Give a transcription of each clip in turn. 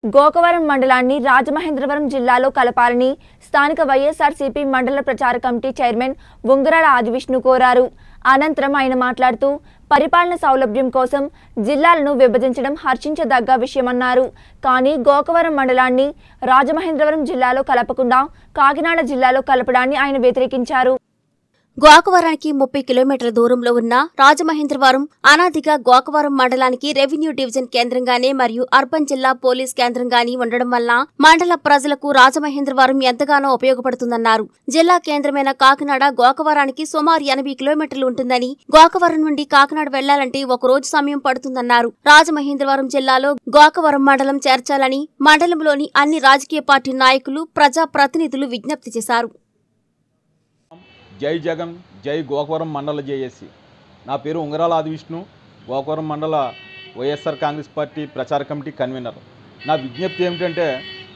గోకవరం మండలాన్ని రాజమహేంద్రవరం జిల్లాలో కలపాలని స్థానిక వైఎస్ఆర్సీపీ మండల ప్రచార కమిటీ చైర్మన్ ఉంగరాల ఆదివిష్ణు కోరారు అనంతరం ఆయన మాట్లాడుతూ పరిపాలన సౌలభ్యం కోసం జిల్లాలను విభజించడం హర్షించదగ్గ విషయమన్నారు కానీ గోకవరం మండలాన్ని రాజమహేంద్రవరం జిల్లాలో కలపకుండా కాకినాడ జిల్లాలో కలపడాన్ని ఆయన వ్యతిరేకించారు గోకవరానికి ముప్పై కిలోమీటర్ల దూరంలో ఉన్న రాజమహేంద్రవరం అనాదిగా గోకవరం మండలానికి రెవెన్యూ డివిజన్ కేంద్రంగానే మరియు అర్బన్ జిల్లా పోలీస్ కేంద్రంగాని ఉండడం వల్ల మండల ప్రజలకు రాజమహేంద్రవరం ఎంతగానో ఉపయోగపడుతుందన్నారు జిల్లా కేంద్రమైన కాకినాడ గోకవరానికి సుమారు ఎనభై కిలోమీటర్లు ఉంటుందని గోకవరం నుండి కాకినాడ వెళ్లాలంటే ఒక రోజు సమయం పడుతుందన్నారు రాజమహేంద్రవరం జిల్లాలో గోకవరం మండలం చేర్చాలని మండలంలోని అన్ని రాజకీయ పార్టీ నాయకులు ప్రజా ప్రతినిధులు విజ్ఞప్తి చేశారు జై జగన్ జై గోకవరం మండల జేఏసీ నా పేరు ఉంగరాల ఆదివిష్ణు గోకవరం మండల వైఎస్ఆర్ కాంగ్రెస్ పార్టీ ప్రచార కమిటీ కన్వీనర్ నా విజ్ఞప్తి ఏమిటంటే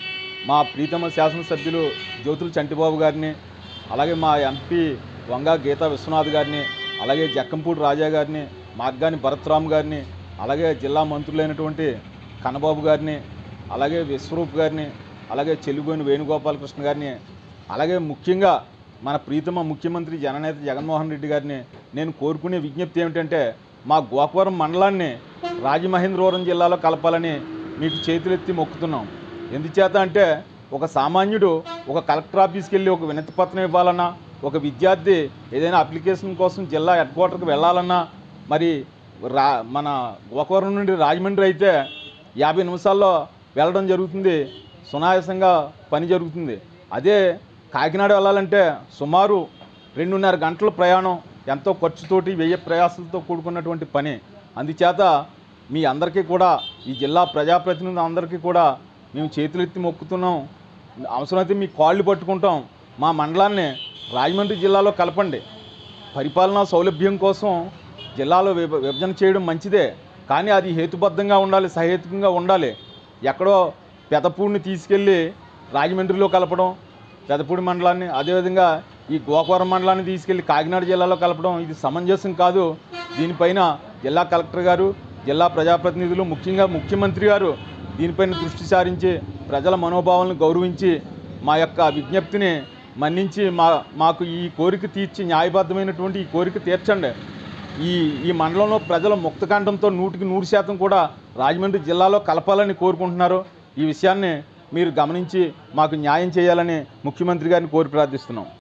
మా ప్రీతమ శాసనసభ్యులు జ్యోతుల చంటిబాబు గారిని అలాగే మా ఎంపీ వంగ గీతా విశ్వనాథ్ గారిని అలాగే జక్కంపూడి రాజా గారిని మార్గాని భరత్రామ్ గారిని అలాగే జిల్లా మంత్రులైనటువంటి కన్నబాబు గారిని అలాగే విశ్వరూప్ గారిని అలాగే చెల్లిబోయిన వేణుగోపాలకృష్ణ గారిని అలాగే ముఖ్యంగా మన ప్రీతమ ముఖ్యమంత్రి జననేత జగన్మోహన్ రెడ్డి గారిని నేను కోరుకునే విజ్ఞప్తి ఏమిటంటే మా గోకవరం మండలాన్ని రాజమహేంద్రవరం జిల్లాలో కలపాలని మీకు చేతులెత్తి మొక్కుతున్నాం ఎందుచేత అంటే ఒక సామాన్యుడు ఒక కలెక్టర్ ఆఫీస్కి వెళ్ళి ఒక వినతి పత్రం ఇవ్వాలన్నా ఒక విద్యార్థి ఏదైనా అప్లికేషన్ కోసం జిల్లా హెడ్ క్వార్టర్కి వెళ్ళాలన్నా మరి రా మన గోకవరం నుండి రాజమండ్రి అయితే యాభై నిమిషాల్లో వెళ్ళడం జరుగుతుంది సునాయాసంగా పని జరుగుతుంది అదే కాకినాడ వెళ్ళాలంటే సుమారు రెండున్నర గంటల ప్రయాణం ఎంతో ఖర్చుతోటి వెయ్యి ప్రయాసాలతో కూడుకున్నటువంటి పని అందుచేత మీ అందరికీ కూడా ఈ జిల్లా ప్రజాప్రతినిధులు అందరికీ కూడా మేము చేతులెత్తి మొక్కుతున్నాం అవసరమైతే మీ కాళ్ళు పట్టుకుంటాం మా మండలాన్ని రాజమండ్రి జిల్లాలో కలపండి పరిపాలనా సౌలభ్యం కోసం జిల్లాలో విభ విభజన చేయడం మంచిదే కానీ అది హేతుబద్ధంగా ఉండాలి సహేతుకంగా ఉండాలి ఎక్కడో పెదపూడిని తీసుకెళ్ళి రాజమండ్రిలో కలపడం పెదపూడి మండలాన్ని అదేవిధంగా ఈ గోకవరం మండలాన్ని తీసుకెళ్లి కాకినాడ జిల్లాలో కలపడం ఇది సమంజసం కాదు దీనిపైన జిల్లా కలెక్టర్ గారు జిల్లా ప్రజాప్రతినిధులు ముఖ్యంగా ముఖ్యమంత్రి గారు దీనిపైన దృష్టి సారించి ప్రజల మనోభావాలను గౌరవించి మా యొక్క విజ్ఞప్తిని మన్నించి మా మాకు ఈ కోరిక తీర్చి న్యాయబద్ధమైనటువంటి ఈ కోరిక తీర్చండి ఈ ఈ మండలంలో ప్రజల ముక్తకంఠంతో నూటికి నూరు శాతం కూడా రాజమండ్రి జిల్లాలో కలపాలని కోరుకుంటున్నారు ఈ విషయాన్ని మీరు గమనించి మాకు న్యాయం చేయాలని ముఖ్యమంత్రి గారిని కోరి ప్రార్థిస్తున్నాం